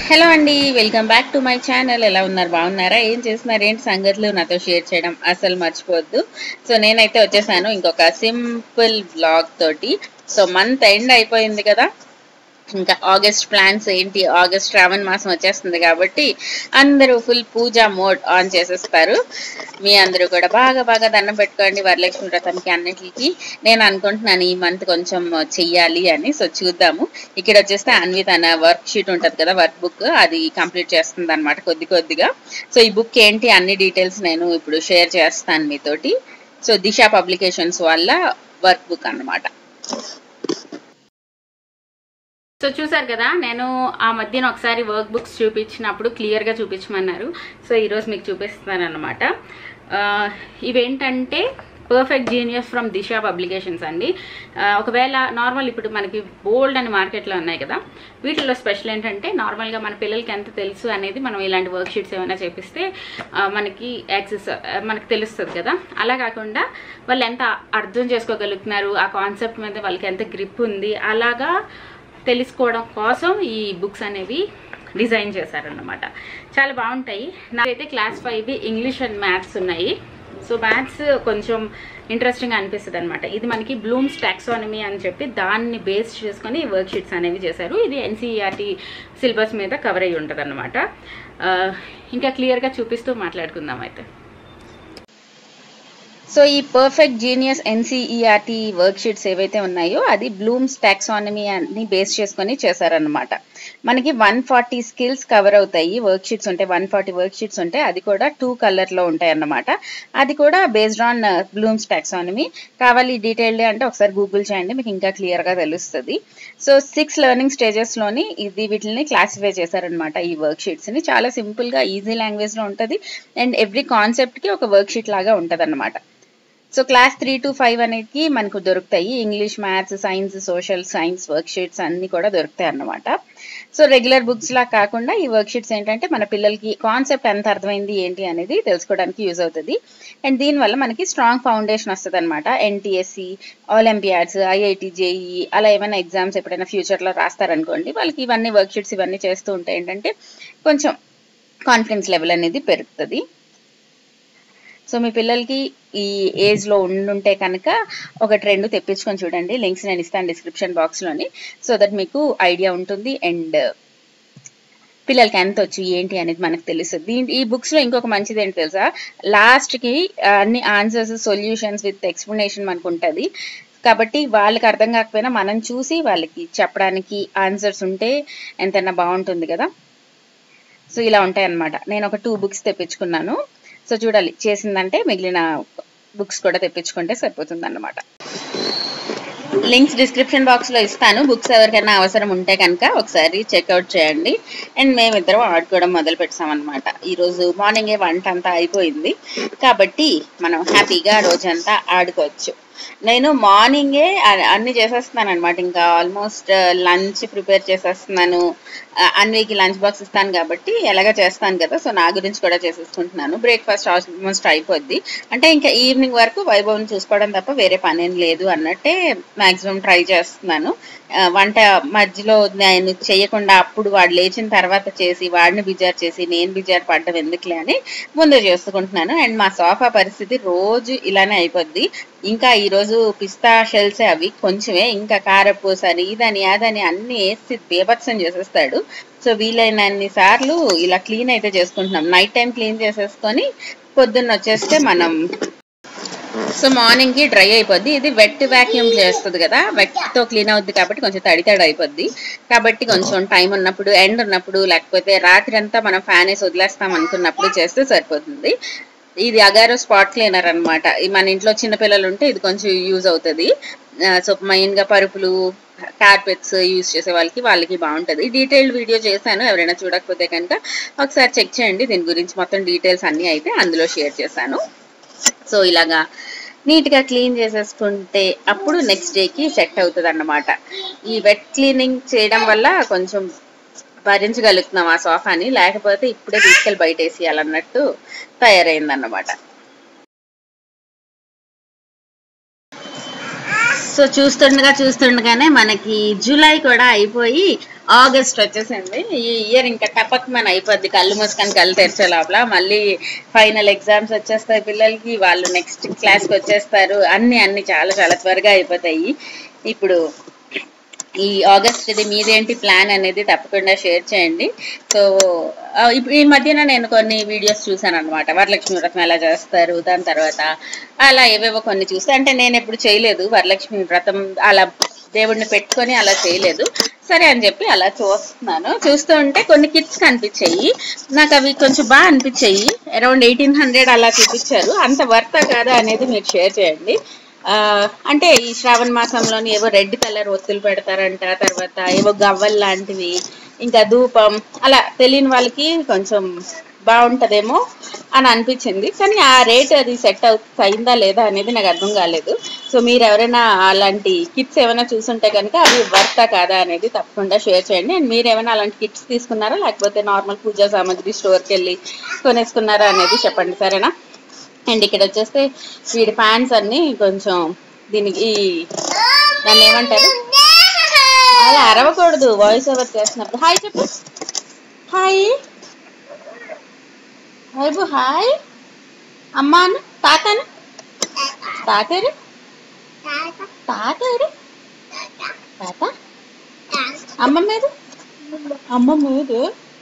Hello అండి welcome back to my channel ఎలా ఉన్నారు బాగున్నారా ఏం చేస్తున్నారు ఏంటి సంగతులు నాతో షేర్ చేయడం అసలు మర్చిపోవద్దు సో నేనైతే వచ్చేసాను ఇంకొక సింపుల్ బ్లాగ్ తోటి సో మంత్ ఎండ్ అయిపోయింది కదా ఇంకా ఆగస్ట్ ప్లాన్స్ ఏంటి ఆగస్ట్ శ్రావణ మాసం వచ్చేస్తుంది కాబట్టి అందరూ ఫుల్ పూజ మోడ్ ఆన్ చేసేస్తారు మీ అందరూ కూడా బాగా బాగా దండం పెట్టుకోండి వరలక్ష్మి వ్రతానికి అన్నిటికి నేను అనుకుంటున్నాను ఈ మంత్ కొంచెం చెయ్యాలి అని సో చూద్దాము ఇక్కడ వచ్చేస్తే అన్వి తన వర్క్ షీట్ ఉంటుంది కదా వర్క్ బుక్ అది కంప్లీట్ చేస్తుంది అనమాట కొద్ది కొద్దిగా సో ఈ బుక్ ఏంటి అన్ని డీటెయిల్స్ నేను ఇప్పుడు షేర్ చేస్తాను మీతోటి సో దిశా పబ్లికేషన్స్ వల్ల వర్క్ బుక్ అన్నమాట సో చూసారు కదా నేను ఆ మధ్యన ఒకసారి వర్క్ బుక్స్ చూపించినప్పుడు క్లియర్గా చూపించమన్నారు సో ఈరోజు మీకు చూపిస్తున్నాను అనమాట ఇవేంటంటే perfect genius from Disha publications అండి ఆ, ఒకవేళ నార్మల్ ఇప్పుడు మనకి బోల్డ్ అని మార్కెట్లో ఉన్నాయి కదా వీటిల్లో స్పెషల్ ఏంటంటే నార్మల్గా మన పిల్లలకి ఎంత తెలుసు అనేది మనం ఇలాంటి వర్క్ షీట్స్ ఏమైనా చేపిస్తే ఆ, మనకి యాక్సెస్ మనకి తెలుస్తుంది కదా అలా కాకుండా వాళ్ళు ఎంత అర్థం చేసుకోగలుగుతున్నారు ఆ కాన్సెప్ట్ మీద వాళ్ళకి ఎంత గ్రిప్ ఉంది అలాగా తెలుసుకోవడం కోసం ఈ బుక్స్ అనేవి డిజైన్ చేశారన్నమాట చాలా బాగుంటాయి నాకైతే class five English and maths ఉన్నాయి సో మ్యాథ్స్ కొంచెం ఇంట్రెస్టింగ్ అనిపిస్తుంది అనమాట ఇది మనకి బ్లూమ్స్ టాక్సానమీ అని చెప్పి దాన్ని బేస్ చేసుకొని వర్క్ షీట్స్ అనేవి చేశారు ఇది ఎన్సీఈఆర్టీ సిలబస్ మీద కవర్ అయ్యి ఉంటుంది అనమాట ఇంకా క్లియర్గా చూపిస్తూ మాట్లాడుకుందాం అయితే సో ఈ perfect genius NCERT worksheets ఏవైతే ఉన్నాయో అది బ్లూమ్స్ టాక్సానమీ అని బేస్ చేసుకొని చేశారనమాట మనకి వన్ ఫార్టీ స్కిల్స్ కవర్ అవుతాయి వర్క్ షీట్స్ ఉంటాయి వన్ ఫార్టీ వర్క్ షీట్స్ ఉంటాయి అది కూడా టూ కలర్లో ఉంటాయి అన్నమాట అది కూడా బేస్డ్ ఆన్ బ్లూమ్స్ టాక్సానమీ కావాలి డీటెయిల్డ్ అంటే ఒకసారి గూగుల్ చేయండి మీకు ఇంకా క్లియర్గా తెలుస్తుంది సో సిక్స్ లెర్నింగ్ స్టేజెస్లోని ఇది వీటిని క్లాసిఫై చేశారనమాట ఈ వర్క్ షీట్స్ని చాలా సింపుల్గా ఈజీ లాంగ్వేజ్లో ఉంటుంది అండ్ ఎవ్రీ కాన్సెప్ట్కి ఒక వర్క్ షీట్ లాగా ఉంటుంది అనమాట so class three to five అనేది మనకు దొరుకుతాయి English maths science social science worksheets అన్ని కూడా దొరుకుతాయి అన్నమాట సో రెగ్యులర్ బుక్స్ లా కాకుండా ఈ వర్క్ షీట్స్ ఏంటంటే మన పిల్లలకి కాన్సెప్ట్ ఎంత అర్థమైంది ఏంటి అనేది తెలుసుకోవడానికి యూజ్ అవుతుంది అండ్ దీనివల్ల మనకి స్ట్రాంగ్ ఫౌండేషన్ వస్తుంది అనమాట ఎన్టీఎస్సి ఒలింపియాడ్స్ ఐఐటి జేఈ అలా ఏమైనా ఎగ్జామ్స్ ఎప్పుడైనా ఫ్యూచర్లో రాస్తారనుకోండి వాళ్ళకి ఇవన్నీ వర్క్ షీట్స్ ఇవన్నీ చేస్తూ ఉంటే ఏంటంటే కొంచెం కాన్ఫిడెన్స్ లెవెల్ అనేది పెరుగుతుంది సో మీ పిల్లలకి ఈ ఏజ్ లో ఉండుంటే కనుక ఒకటి రెండు తెప్పించుకొని చూడండి లింక్స్ నేను ఇస్తాను డిస్క్రిప్షన్ బాక్స్ లోని సో దట్ మీకు ఐడియా ఉంటుంది అండ్ పిల్లలకి ఎంత వచ్చు ఏంటి అనేది మనకు తెలుస్తుంది దీని ఈ బుక్స్ లో ఇంకొక మంచిది ఏంటి తెలుసా లాస్ట్ కి ఆ, అన్ని ఆన్సర్స్ సొల్యూషన్స్ విత్ ఎక్స్ప్లెనేషన్ మనకు ఉంటుంది కాబట్టి వాళ్ళకి అర్థం కాకపోయినా మనం చూసి వాళ్ళకి చెప్పడానికి ఆన్సర్స్ ఉంటే ఎంతైనా బాగుంటుంది కదా సో ఇలా ఉంటాయి అన్నమాట నేను ఒక టూ బుక్స్ తెప్పించుకున్నాను సో చూడాలి చేసిందంటే మిగిలిన బుక్స్ కూడా తెప్పించుకుంటే సరిపోతుంది అన్నమాట లింక్స్ డిస్క్రిప్షన్ బాక్స్ లో ఇస్తాను బుక్స్ ఎవరికైనా అవసరం ఉంటే కనుక ఒకసారి చెక్అవుట్ చేయండి అండ్ మేమిద్దరం ఆడుకోవడం మొదలు పెట్టాం అనమాట ఈ రోజు మార్నింగే వంట అంతా అయిపోయింది కాబట్టి మనం హ్యాపీగా రోజంతా ఆడుకోవచ్చు నేను మార్నింగే అ- అన్ని చేసేస్తున్నాను అనమాట ఇంకా ఆల్మోస్ట్ లంచ్ ప్రిపేర్ చేసేస్తున్నాను ఆ, అన్వికి లంచ్ బాక్స్ ఇస్తాను కాబట్టి ఎలాగ చేస్తాను కదా సో నా గురించి కూడా చేసేసుకుంటున్నాను బ్రేక్ఫాస్ట్ ఆల్మోస్ట్ అయిపోద్ది అంటే ఇంకా ఈవినింగ్ వరకు వైభవం చూసుకోవడం తప్ప వేరే పని ఏం లేదు అన్నట్టే మాక్సిమం ట్రై చేస్తున్నాను ఆ, వంట మధ్యలో నేను చేయకుండా అప్పుడు వాడు లేచిన తర్వాత చేసి వాడిని బిజార్ చేసి నేను బిజార్ పడ్డం ఎందుకులే అని ముందే చేసుకుంటున్నాను అండ్ మా సోఫా పరిస్థితి రోజు ఇలానే అయిపోద్ది ఇంకా ఈ రోజు పిస్తా షెల్స్ అవి కొంచెమే ఇంకా కారపూస అని ఇదని అదని అన్ని వేసి బీభత్సం చేసేస్తాడు సో వీలైనన్ని సార్లు ఇలా క్లీన్ అయితే చేసుకుంటున్నాం నైట్ టైం క్లీన్ చేసేసుకొని పొద్దున్న వచ్చేస్తే మనం సో మార్నింగ్ కి డ్రై అయిపోద్ది ఇది వెట్ వాక్యూమ్ చేస్తుంది కదా వెట్ తో క్లీన్ అవుద్ది కాబట్టి కొంచెం తడి తడి అయిపోద్ది కాబట్టి కొంచెం టైం ఉన్నప్పుడు ఎండ్ ఉన్నప్పుడు లేకపోతే రాత్రి అంతా మనం ఫ్యాన్ వేసి వదిలేస్తాం అనుకున్నప్పుడు చేస్తే సరిపోతుంది ఇది అగారో స్పాట్ క్లీనర్ అనమాట మన ఇంట్లో చిన్న పిల్లలు ఉంటే ఇది కొంచెం యూజ్ అవుతుంది సో మెయిన్ గా పరుపులు కార్పెట్స్ యూజ్ చేసే వాళ్ళకి వాళ్ళకి బాగుంటుంది డీటెయిల్డ్ వీడియో చేశాను ఎవరైనా చూడకపోతే కనుక ఒకసారి చెక్ చేయండి దీని గురించి మొత్తం డీటెయిల్స్ అన్ని అయితే అందులో షేర్ చేశాను సో ఇలాగా నీట్ గా క్లీన్ చేసేసుకుంటే అప్పుడు నెక్స్ట్ డేకి సెట్ అవుతుంది అన్నమాట ఈ వెట్ క్లీనింగ్ చేయడం వల్ల కొంచెం భరించగలుగుతున్నాం ఆ సోఫాని లేకపోతే ఇప్పుడే తీసుకెళ్లి బయట వేసేయాలన్నట్టు తయారైందన్నమాట సో చూస్తుండగా చూస్తుండగానే మనకి జూలై కూడా అయిపోయి ఆగస్ట్ వచ్చేసింది ఈ ఇయర్ ఇంకా టపక్ మన అయిపోద్ది కళ్ళు మూసుకొని కళ్ళు తెరిచే లోపల మళ్ళీ ఫైనల్ ఎగ్జామ్స్ వచ్చేస్తాయి పిల్లలకి వాళ్ళు నెక్స్ట్ క్లాస్కి వచ్చేస్తారు అన్ని అన్ని చాలా చాలా త్వరగా అయిపోతాయి ఇప్పుడు ఈ ఆగస్ట్ ఇది మీదేంటి ప్లాన్ అనేది తప్పకుండా షేర్ చేయండి సో ఆ, ఇప్పుడు ఈ మధ్యన నేను కొన్ని వీడియోస్ చూసాను అనమాట వరలక్ష్మి వ్రతం ఎలా చేస్తారు దాని తర్వాత అలా ఏవేవో కొన్ని చూస్తే అంటే నేను ఎప్పుడు చేయలేదు వరలక్ష్మి వ్రతం అలా దేవుడిని పెట్టుకొని అలా చేయలేదు సరే అని చెప్పి అలా చూస్తున్నాను చూస్తూ ఉంటే కొన్ని కిట్స్ కనిపించాయి నాకు అవి కొంచెం బాగా అనిపించాయి అరౌండ్ ఎయిటీన్ హండ్రెడ్ అలా చూపించారు అంత వర్త కాదా అనేది మీరు షేర్ చేయండి ఆ, అంటే ఈ శ్రావణ మాసంలోని ఏవో రెడ్ కలర్ ఒత్తులు పెడతారంట తర్వాత ఏవో గవ్వలు లాంటివి ఇంకా ధూపం అలా తెలియని వాళ్ళకి కొంచెం బాగుంటదేమో అని అనిపించింది కానీ ఆ రేట్ అది సెట్ అవు అయిందా లేదా అనేది నాకు అర్థం కాలేదు సో మీరు ఎవరైనా అలాంటి కిట్స్ ఏమైనా చూసుంటే కనుక అవి వర్తా కాదా అనేది తప్పకుండా షేర్ చేయండి అండ్ మీరు ఏమైనా అలాంటి కిట్స్ తీసుకున్నారా లేకపోతే నార్మల్ పూజా సామాగ్రి స్టోర్కి వెళ్ళి కొనేసుకున్నారా అనేది చెప్పండి సరేనా అండ్ ఇక్కడ వచ్చేస్తే వీడి ఫ్యాన్స్ అన్ని కొంచెం దీనికి ఈ దాన్ని ఏమంటారు అలా అరవకూడదు వాయిస్ ఓవర్ చేస్తున్నప్పుడు హాయ్ చెప్పు హాయ్ వైపు హాయ్ అమ్మాను తాతను తాతరు తాతరు తాత అమ్మ మీద అమ్మ మీద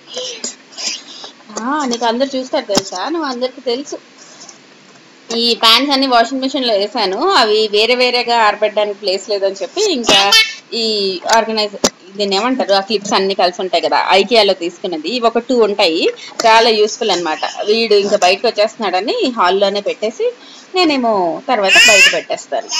ఆ, నీకు అందరు చూస్తారు తెలుసా నువ్వు అందరికి తెలుసు ఈ ప్యాంట్స్ అన్ని వాషింగ్ మిషన్ లో వేసాను అవి వేరే వేరేగా ఆరబెట్టడానికి ప్లేస్ లేదని చెప్పి ఇంకా ఈ ఆర్గనైజ్ దీన్ని ఏమంటారు ఆ క్లిప్స్ అన్ని కలిసి ఉంటాయి కదా ఐకియాలో తీసుకున్నది ఇవి ఒక టూ ఉంటాయి చాలా యూస్ఫుల్ అన్నమాట వీడు ఇంకా బయటకు వచ్చేస్తున్నాడని హాల్లోనే పెట్టేసి నేనేమో తర్వాత బయట పెట్టేస్తాను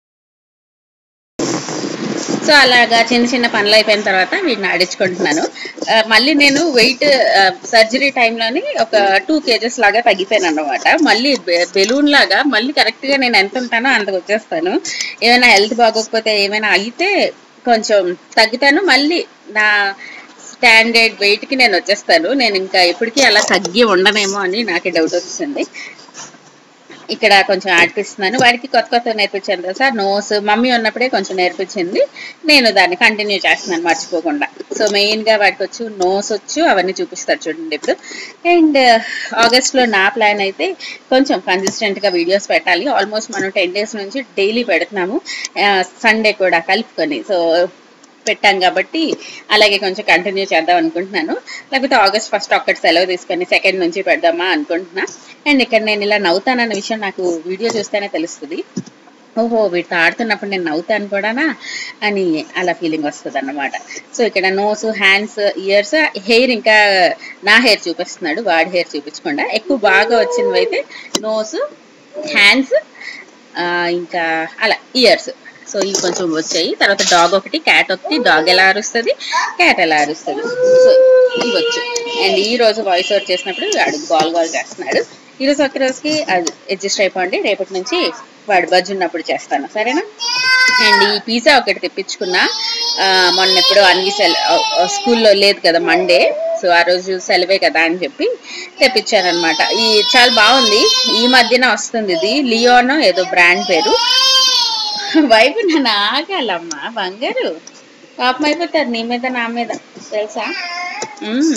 సో అలాగా చిన్న చిన్న పనులు అయిపోయిన తర్వాత వీటిని ఆడించుకుంటున్నాను ఆ, మళ్ళీ నేను వెయిట్ సర్జరీ టైంలోని ఒక టూ కేజెస్ లాగా తగ్గిపోయాను అనమాట మళ్ళీ బెలూన్ లాగా మళ్ళీ కరెక్ట్ గా నేను ఎంత ఉంటానో అంతకు వచ్చేస్తాను ఏమైనా హెల్త్ బాగోకపోతే ఏమైనా అయితే కొంచెం తగ్గుతాను మళ్ళీ నా స్టాండర్డ్ వెయిట్ కి నేను వచ్చేస్తాను నేను ఇంకా ఎప్పటికీ అలా తగ్గి ఉండనేమో అని నాకు డౌట్ వచ్చింది ఇక్కడ కొంచెం ఆడిపిస్తున్నాను వాడికి కొత్త కొత్త నేర్పించాను కదా సార్ నోస్ మమ్మీ ఉన్నప్పుడే కొంచెం నేర్పించింది నేను దాన్ని కంటిన్యూ చేస్తున్నాను మర్చిపోకుండా సో మెయిన్ గా వాడికి వచ్చు నోస్ వచ్చు అవన్నీ చూపిస్తారు చూడండి ఇప్పుడు అండ్ ఆగస్ట్ లో నా ప్లాన్ అయితే కొంచెం కన్సిస్టెంట్ గా వీడియోస్ పెట్టాలి ఆల్మోస్ట్ మనం టెన్ డేస్ నుంచి డైలీ పెడుతున్నాము సండే కూడా కలుపుకొని సో పెట్టాం కాబట్టి అలాగే కొంచెం కంటిన్యూ చేద్దాం అనుకుంటున్నాను లేకపోతే ఆగస్ట్ ఫస్ట్ ఒక్కటి సెలవు తీసుకొని సెకండ్ నుంచి పెడదామా అనుకుంటున్నా అండ్ ఇక్కడ నేను ఇలా నవ్వుతానన్న విషయం నాకు వీడియో చూస్తేనే తెలుస్తుంది ఓహో వీటితో ఆడుతున్నప్పుడు నేను నవ్వుతాను కూడానా అని అలా ఫీలింగ్ వస్తుంది అన్నమాట సో ఇక్కడ నోస్ హ్యాండ్స్ ఇయర్స్ హెయిర్ ఇంకా నా హెయిర్ చూపిస్తున్నాడు వాడి హెయిర్ చూపించకుండా ఎక్కువ బాగా వచ్చినవి అయితే నోస్ హ్యాండ్స్ ఇంకా అలా ఇయర్స్ సో ఇవి కొంచెం వచ్చాయి తర్వాత డాగ్ ఒకటి క్యాట్ ఒకటి డాగ్ ఎలా అరుస్తుంది క్యాట్ ఎలా అరుస్తుంది సో ఇవి వచ్చు అండ్ ఈ రోజు వాయిస్ ఓవర్ చేసినప్పుడు వాడు గోల్ గోల్ చేస్తున్నాడు ఈ రోజు ఒక్క రోజుకి అది అడ్జస్ట్ అయిపోండి రేపటి నుంచి వాడు బజ్జు ఉన్నప్పుడు చేస్తాను సరేనా అండ్ ఈ పిజ్జా ఒకటి తెప్పించుకున్నా ఆ, మొన్న ఎప్పుడో అన్ని సెల్ స్కూల్లో లేదు కదా మండే సో ఆ రోజు సెలవే కదా అని చెప్పి తెప్పించాను అనమాట ఈ చాలా బాగుంది ఈ మధ్యన వస్తుంది ఇది లియోనో ఏదో బ్రాండ్ పేరు వైపు నన్ను ఆగాలమ్మా బంగారు పాపం అయిపోతారు నీ మీద నా మీద తెలుసా మ్మ్.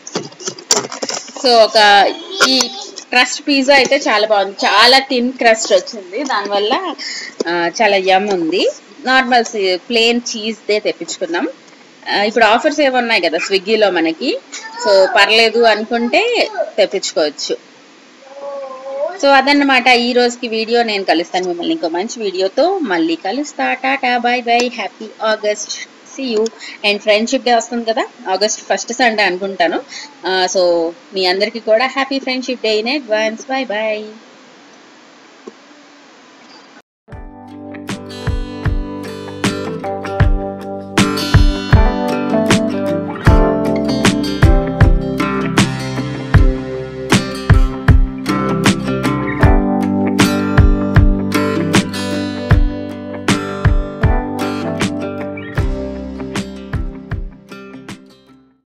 సో ఒక ఈ క్రస్ట్ పిజ్జా అయితే చాలా బాగుంది చాలా థిన్ క్రస్ట్ వచ్చింది దానివల్ల ఆ, చాలా యమ్ ఉంది నార్మల్ ప్లేన్ చీజ్ దే తెప్పించుకున్నాం ఆ, ఇప్పుడు ఆఫర్స్ ఏమి ఉన్నాయి కదా స్విగ్గీలో మనకి సో పర్లేదు అనుకుంటే తెప్పించుకోవచ్చు సో అదన్నమాట ఈ రోజుకి వీడియో నేను కలుస్తాను మిమ్మల్ని ఇంకో మంచి వీడియోతో మళ్ళీ కలుస్తా tata bye bye happy August see you and friendship day వస్తుంది కదా ఆగస్ట్ ఫస్ట్ సండే అనుకుంటాను సో మీ అందరికీ కూడా happy friendship day in advance bye bye